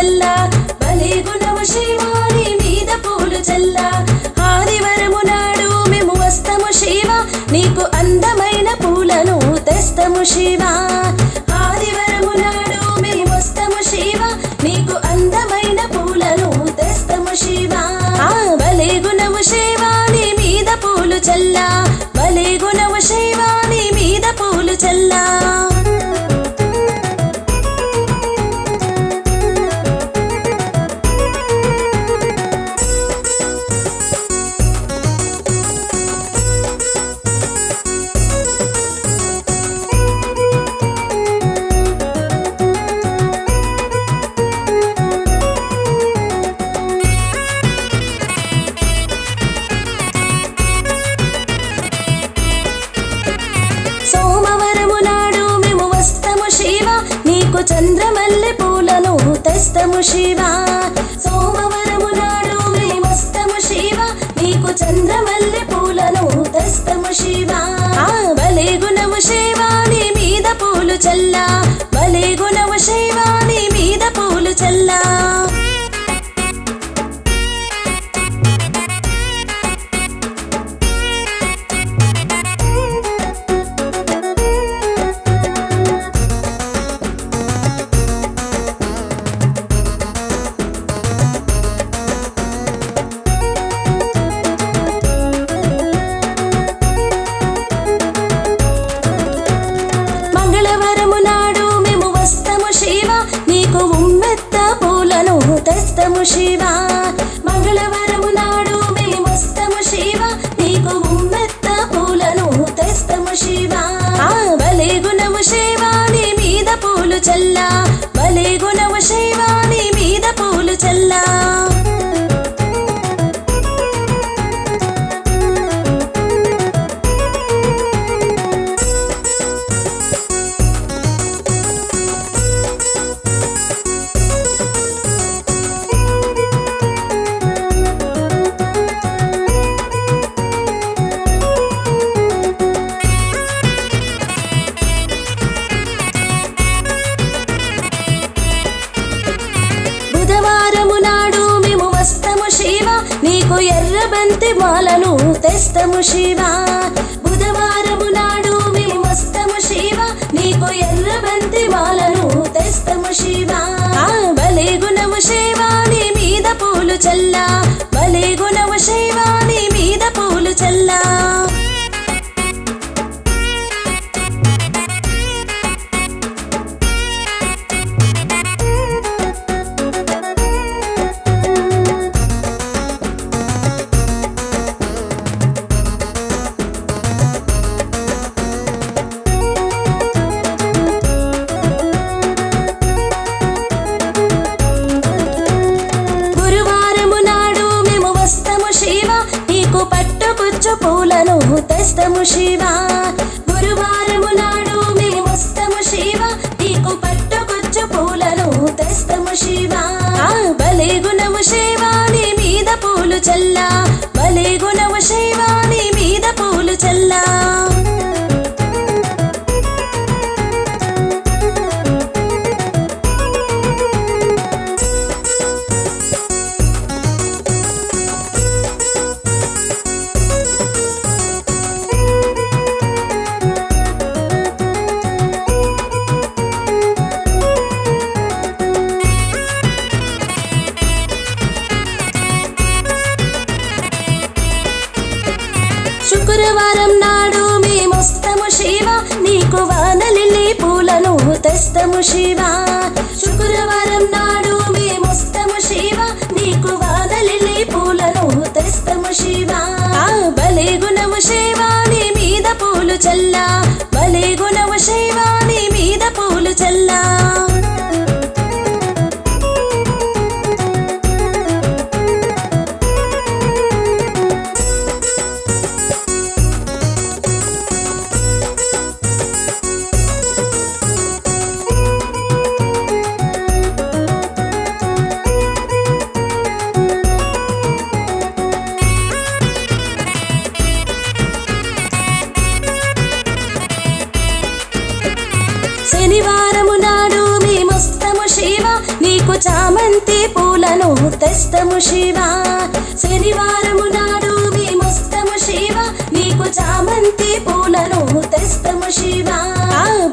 చల్లా బలే గుణము శివాని మీద పూలు చల్లా ఆదివరము నాడు మేము వస్తము శివ నీకు అందమైన పూలను తెస్తము శివ ఆదివరము నాడు మేము వస్తము శివ నీకు అందమైన పూలను తెస్తము శివ ఆ బలే గుణము శివాని మీద పూలు చల్లా బలే గుణము శివాని మీద పూలు చల్లా సోమవరము నాడు మేము వస్తము శివ నీకు చంద్రమల్లె పూలను తెస్తము శివ సోమవరము నాడు మేము వస్తము శివ నీకు చంద్రమల్లె పూలను తెస్తము శివ ఆ బలే గుణము శివాని మీద పూలు చల్లా బలే గుణము శివాని మీద పూలు చల్లా మంగళవారము నాడు మేము వస్తము శివ నీకు ఉమ్మెత్త పూలను తెస్తము శివ మంగళవారము నాడు మేము వస్తము శివ నీకు ఉమ్మెత్త పూలను తెస్తము శివ ఆ బలే గుణము శివాని మీద పూలు చల్లా బలే గుణము శివాని మీద పూలు చల్లా బుధవారము నాడు మేము వస్తము శివ నీకు ఎర్ర బంతి మాలను తెస్తము శివ బుధవారము నాడు మేము వస్తము శివ నీకు ఎర్ర బంతి మాలను తెస్తము శివ ఆ బలే గుణము శివాని మీద పూలు చల్లా బలే గుణము శివాని మీద పూలు చల్లా గురువారము నాడు మేము వస్తము శివ నీకు పట్టుకుచ్చు పూలను తెస్తము శివ గురువారము నాడు మేము వస్తము శివ నీకు పట్టుకుచ్చు పూలను తెస్తము శివ ఆ బలే గుణము శివాని మీద పూలు చల్లా బలే గుణము శివాని మీద పూలు చల్లా శుక్రవారం నాడు మేమొస్తము శివ నీకు వానలిల్లి పూలను తెస్తము శివ శుక్రవారం నాడు మేమొస్తము శివ నీకు వానలిల్లి పూలను తెస్తము శివ ఆ బలే గుణము శివాని మీద పూలు చల్లా బలే గుణము శివాని మీద పూలు చల్లా శనివారము నాడు మేమొస్తము శివ నీకు చామంతి పూలను తెస్తము శివ శనివారము నాడు మేమొస్తము శివ నీకు చామంతి పూలను తెస్తము శివ ఆ